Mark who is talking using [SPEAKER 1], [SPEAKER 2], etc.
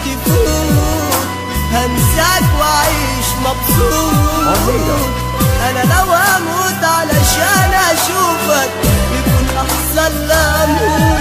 [SPEAKER 1] تفوت هنساك وأعيش مبسوط أنا لو هموت علشان أشوفك يكون أحسن لا أموت